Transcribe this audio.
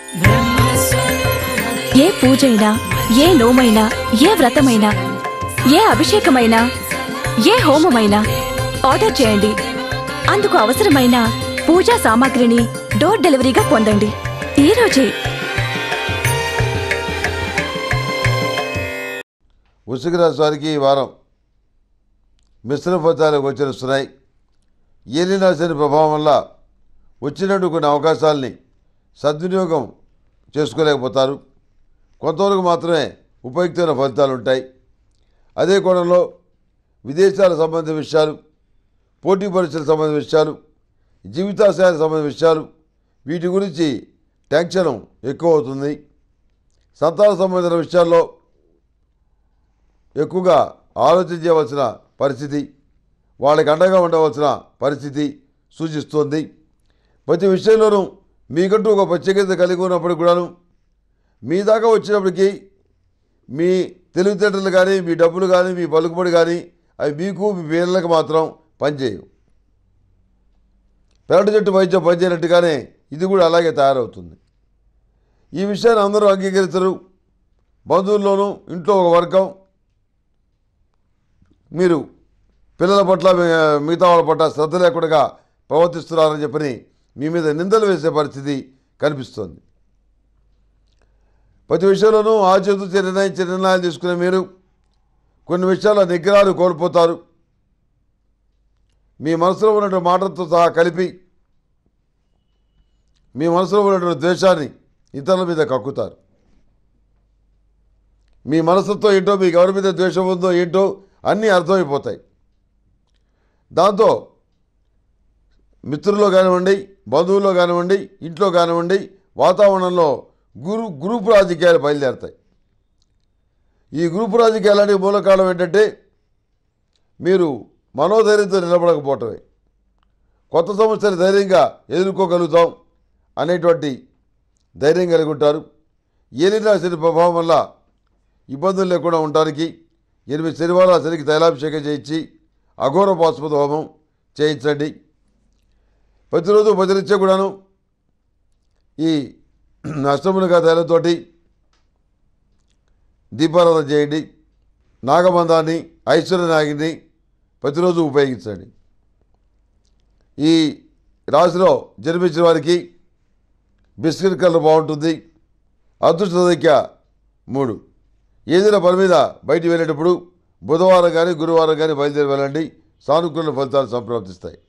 ఏ పూజైనా ఏ నోమైనా ఏ వ్రతమైనా ఏ అభిషేకమైనా ఏ హోమమైనా ఆర్డర్ చేయండి అందుకు అవసరమైన పూజా సామాగ్రిని డోర్ డెలివరీగా పొందండి ఈ రోజే వృశ్చిక రాశి వారికి ఈ వారం మిశ్రమ ఫలితాలు గోచరిస్తున్నాయి ఏలినాశని ప్రభావం వల్ల వచ్చినట్టు కొన్ని అవకాశాలని సద్వినియోగం చేసుకోలేకపోతారు కొంతవరకు మాత్రమే ఉపయుక్తమైన ఫలితాలు ఉంటాయి అదే కోణంలో విదేశాలకు సంబంధించిన విషయాలు పోటీ పరీక్షలకు సంబంధించిన విషయాలు జీవితాశయాలకు సంబంధించిన విషయాలు వీటి గురించి టెన్షన్ ఎక్కువ అవుతుంది సంతాన సంబంధించిన విషయాల్లో ఎక్కువగా ఆలోచన చేయవలసిన పరిస్థితి వాళ్ళకి అండగా ఉండవలసిన పరిస్థితి సూచిస్తోంది ప్రతి విషయంలోనూ మీకంటూ ఒక ప్రత్యేకత కలిగి ఉన్నప్పటికి కూడాను మీ దాకా వచ్చినప్పటికీ మీ తెలివితేటలు కానీ మీ డబ్బులు కానీ మీ పలుకుబడి కానీ అవి మీకు మీ పిల్లలకు మాత్రం పనిచేయవు పెరటి చెట్టు వైద్యం పనిచేయనట్టుగానే ఇది కూడా అలాగే తయారవుతుంది ఈ విషయాన్ని అందరూ అంగీకరించరు బంధువుల్లోనూ ఇంట్లో ఒక వర్గం మీరు పిల్లల పట్ల మీ- మిగతా వాళ్ళ పట్ల శ్రద్ధ లేకుండా ప్రవర్తిస్తున్నారని చెప్పని మీ మీద నిందలు వేసే పరిస్థితి కనిపిస్తోంది ప్రతి విషయంలోనూ ఆచితూచి నిర్ణయించే నిర్ణయాలు తీసుకునే మీరు కొన్ని విషయాల నిగ్రహాలు కోల్పోతారు మీ మనసులో ఉన్నటువంటి మాటలతో సహా కలిపి మీ మనసులో ఉన్నటువంటి ద్వేషాన్ని ఇతరుల మీద కక్కుతారు మీ మనసుతో ఏంటో మీకు ఎవరి మీద ద్వేషం ఉందో ఏంటో అన్నీ అర్థమైపోతాయి దాంతో మిత్రుల్లో కానివ్వండి బంధువుల్లో కానివ్వండి ఇంట్లో కానివ్వండి వాతావరణంలో గురు గ్రూప్ రాజకీయాలు బయలుదేరుతాయి ఈ గ్రూప్ రాజకీయాలకి మూల కారణం ఏంటంటే మీరు మనోధైర్యంతో నిలబడకపోవటమే కొత్త సమస్యలు ధైర్యంగా ఎదుర్కోగలుగుతాం అనేటువంటి ధైర్యం కలిగి ఉంటారు ఏలినాశని ప్రభావం వల్ల ఇబ్బందులు లేకుండా ఉండడానికి ఎనిమిది శనివారాలు శనికి తైలాభిషేకం చేయించి అఘోర పాశుపత హోమం చేయించండి ప్రతిరోజు భజనిచ్చే కూడాను ఈ అష్టమునిగా తైలంతోటి దీపారాధన చేయండి నాగబంధాన్ని ఐశ్వర్య నాగిని ప్రతిరోజు ఉపయోగించండి ఈ రాశిలో జన్మించిన వారికి బిస్కెట్ కలర్ బాగుంటుంది అదృష్ట సంఖ్య మూడు ఏదైనా పని మీద బయటికి వెళ్ళేటప్పుడు బుధవారం కానీ గురువారం కానీ బయలుదేరి వెళ్ళండి సానుకూల ఫలితాలు సంప్రాప్తిస్తాయి